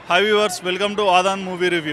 hi viewers welcome to Aadhan movie review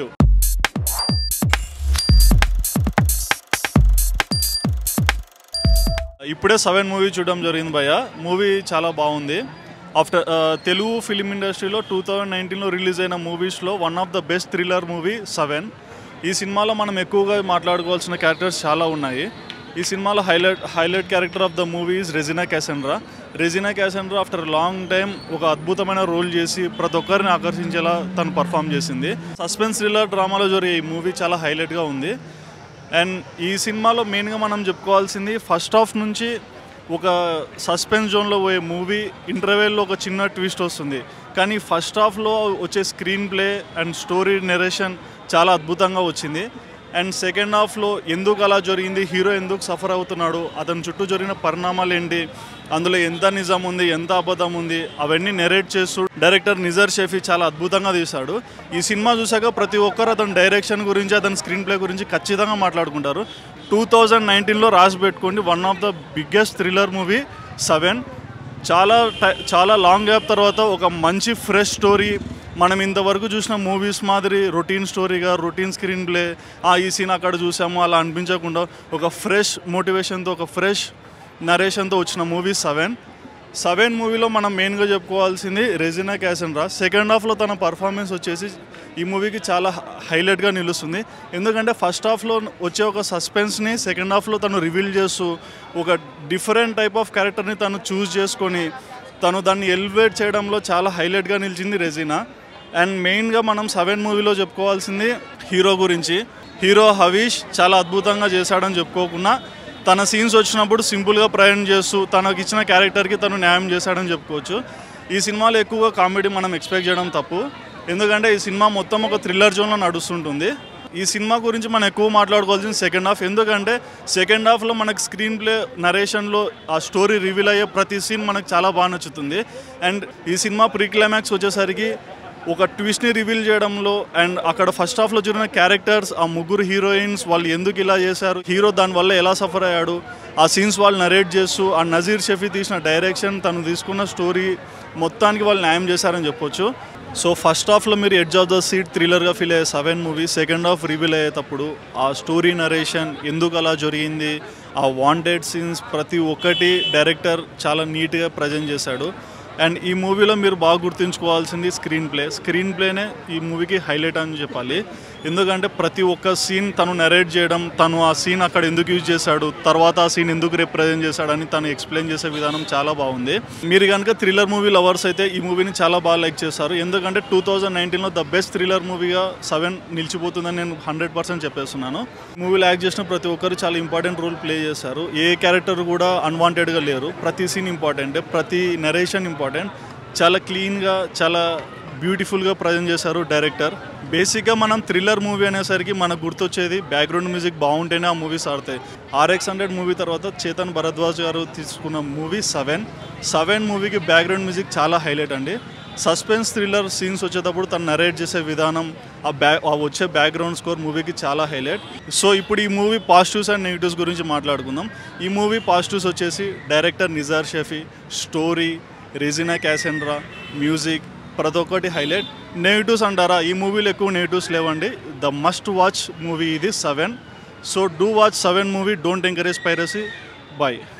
ఇప్పుడే seven movie చూడడం జరిగింది భయ్య మూవీ చాలా బాగుంది ఆఫ్టర్ తెలుగు ఫిలిం ఇండస్ట్రీలో టూ థౌజండ్ నైన్టీన్లో రిలీజ్ అయిన మూవీస్లో one of the best thriller movie seven ఈ సినిమాలో మనం ఎక్కువగా మాట్లాడుకోవాల్సిన క్యారెక్టర్స్ చాలా ఉన్నాయి ఈ సినిమాలో highlight highlight character of the movie is Regina Cassandra Regina Cassandra after long time ఒక అద్భుతమైన రోల్ చేసి ప్రతి ఒక్కరిని ఆకర్షించేలా తను పర్ఫామ్ చేసింది సస్పెన్స్ థ్రిల్లర్ డ్రామాలో జరిగే ఈ మూవీ చాలా హైలైట్గా ఉంది అండ్ ఈ సినిమాలో మెయిన్గా మనం చెప్పుకోవాల్సింది ఫస్ట్ హాఫ్ నుంచి ఒక సస్పెన్స్ జోన్లో పోయే మూవీ ఇంటర్వెల్లో ఒక చిన్న ట్విస్ట్ వస్తుంది కానీ ఫస్ట్ హాఫ్లో వచ్చే screen play and story narration చాలా అద్భుతంగా వచ్చింది అండ్ సెకండ్ హాఫ్లో ఎందుకు అలా జరిగింది హీరో ఎందుకు సఫర్ అవుతున్నాడు అతని చుట్టూ జరిగిన పరిణామాలు ఏంటి అందులో ఎంత నిజం ఉంది ఎంత అబద్ధం ఉంది అవన్నీ నెరేట్ చేస్తూ డైరెక్టర్ నిజర్ షెఫీ చాలా అద్భుతంగా తీశాడు ఈ సినిమా చూసాక ప్రతి ఒక్కరు అతని డైరెక్షన్ గురించి అతని స్క్రీన్ ప్లే గురించి ఖచ్చితంగా మాట్లాడుకుంటారు టూ థౌజండ్ నైన్టీన్లో రాసి పెట్టుకోండి one of the biggest thriller movie seven చాలా టై- చాలా లాంగ్ గ్యాప్ తర్వాత ఒక మంచి ఫ్రెష్ స్టోరీ మనం ఇంతవరకు చూసిన మూవీస్ మాదిరి రొటీన్ స్టోరీగా రొటీన్ స్క్రీన్ ప్లే ఆ ఈ సీన్ అక్కడ చూసాము అలా అనిపించకుండా ఒక ఫ్రెష్ మోటివేషన్తో ఒక ఫ్రెష్ నరేషన్తో వచ్చిన మూవీ సెవెన్ సెవెన్ మూవీలో మనం మెయిన్గా చెప్పుకోవాల్సింది రెజినా క్యాసెండ్రా సెకండ్ హాఫ్లో తన పర్ఫార్మెన్స్ వచ్చేసి ఈ మూవీకి చాలా హైలైట్గా నిలుస్తుంది ఎందుకంటే ఫస్ట్ హాఫ్లో వచ్చే ఒక సస్పెన్స్ని సెకండ్ హాఫ్లో తను రివీల్ చేస్తూ ఒక డిఫరెంట్ టైప్ ఆఫ్ క్యారెక్టర్ని తను చూస్ చేసుకొని తను దాన్ని ఎలివేట్ చేయడంలో చాలా హైలైట్గా నిలిచింది రెజినా అండ్ మెయిన్గా మనం సెవెన్ మూవీలో చెప్పుకోవాల్సింది హీరో గురించి హీరో హవీష్ చాలా అద్భుతంగా చేశాడని చెప్పుకోకుండా తన సీన్స్ వచ్చినప్పుడు సింపుల్గా ప్రయాణం చేస్తూ తనకి ఇచ్చిన క్యారెక్టర్కి తను న్యాయం చేశాడని చెప్పుకోవచ్చు ఈ సినిమాలో ఎక్కువగా కామెడీ మనం ఎక్స్పెక్ట్ చేయడం తప్పు ఎందుకంటే ఈ సినిమా మొత్తం ఒక థ్రిల్లర్ జోన్లో నడుస్తుంటుంది ఈ సినిమా గురించి మనం ఎక్కువ మాట్లాడుకోవాల్సింది సెకండ్ హాఫ్ ఎందుకంటే సెకండ్ హాఫ్లో మనకి స్క్రీన్ ప్లే నరేషన్లో ఆ స్టోరీ రివీల్ అయ్యే ప్రతి సీన్ మనకు చాలా బాగా నచ్చుతుంది అండ్ ఈ సినిమా ప్రీ క్లైమాక్స్ వచ్చేసరికి ఒక ట్విస్ట్ని రివీల్ చేయడంలో అండ్ అక్కడ ఫస్ట్ హాఫ్లో జరిగిన క్యారెక్టర్స్ ఆ ముగ్గురు హీరోయిన్స్ వాళ్ళు ఎందుకు ఇలా చేశారు హీరో దానివల్ల ఎలా సఫర్ అయ్యాడు ఆ సీన్స్ వాళ్ళు నరేట్ చేస్తూ ఆ నజీర్ షఫీ తీసిన డైరెక్షన్ తను తీసుకున్న స్టోరీ మొత్తానికి వాళ్ళు న్యాయం చేశారని చెప్పొచ్చు సో ఫస్ట్ హాఫ్లో మీరు ఎడ్జ్ ఆఫ్ ద సీట్ థ్రిల్లర్గా ఫీల్ అయ్యే seven movie second half reveal అయ్యేటప్పుడు ఆ స్టోరీ నరేషన్ ఎందుకు అలా జరిగింది ఆ వాంటెడ్ సీన్స్ ప్రతి ఒక్కటి డైరెక్టర్ చాలా నీట్గా ప్రజెంట్ చేశాడు అండ్ ఈ మూవీలో మీరు బాగా గుర్తుంచుకోవాల్సింది స్క్రీన్ ప్లే స్క్రీన్ ప్లేనే ఈ మూవీకి హైలైట్ అని చెప్పాలి ఎందుకంటే ప్రతి ఒక్క సీన్ తను నరేట్ చేయడం తను ఆ సీన్ అక్కడ ఎందుకు యూజ్ చేశాడు తర్వాత ఆ సీన్ ఎందుకు రిప్రజెంట్ చేశాడని తను ఎక్స్ప్లెయిన్ చేసే విధానం చాలా బాగుంది మీరు కనుక థ్రిల్లర్ మూవీ లవర్స్ అయితే ఈ మూవీని చాలా బాగా లైక్ చేస్తారు ఎందుకంటే టూ థౌజండ్ నైన్టీన్లో ద బెస్ట్ థ్రిల్లర్ మూవీగా సెవెన్ నిలిచిపోతుందని నేను హండ్రెడ్ పర్సెంట్ చెప్పేస్తున్నాను మూవీలో యాక్ట్ చేసిన ప్రతి ఒక్కరు చాలా ఇంపార్టెంట్ రోల్ ప్లే చేశారు ఏ క్యారెక్టర్ కూడా అన్వాంటెడ్గా లేరు ప్రతి సీన్ ఇంపార్టెంట్ ప్రతి నరేషన్ ఇంపార్టెంట్ చాలా క్లీన్గా చాలా బ్యూటిఫుల్గా ప్రజెంట్ చేశారు డైరెక్టర్ బేసిక్గా మనం థ్రిల్లర్ మూవీ అనేసరికి మనకు గుర్తొచ్చేది బ్యాక్గ్రౌండ్ మ్యూజిక్ బాగుంటేనే ఆ మూవీస్ ఆడతాయి ఆర్ఎక్స్ హండ్రెడ్ మూవీ తర్వాత చేతన్ భరద్వాజ్ గారు తీసుకున్న మూవీ సెవెన్ సెవెన్ మూవీకి బ్యాక్గ్రౌండ్ మ్యూజిక్ చాలా హైలైట్ అండి సస్పెన్స్ థ్రిల్లర్ సీన్స్ వచ్చేటప్పుడు తను నరేట్ చేసే విధానం ఆ బ్యాక్ ఆ వచ్చే బ్యాక్గ్రౌండ్ స్కోర్ మూవీకి చాలా హైలైట్ సో ఇప్పుడు ఈ మూవీ పాజిటివ్స్ అండ్ నెగిటివ్స్ గురించి మాట్లాడుకుందాం ఈ మూవీ పాజిటివ్స్ వచ్చేసి director Nizar Shafi story Regina Cassandra music ప్రతి ఒక్కటి హైలైట్ నెగిటివ్స్ అంటారా ఈ మూవీలో ఎక్కువ నెగిటివ్స్ లేవండి ద మస్ట్ వాచ్ మూవీ ఇది seven so do watch seven movie don't encourage piracy bye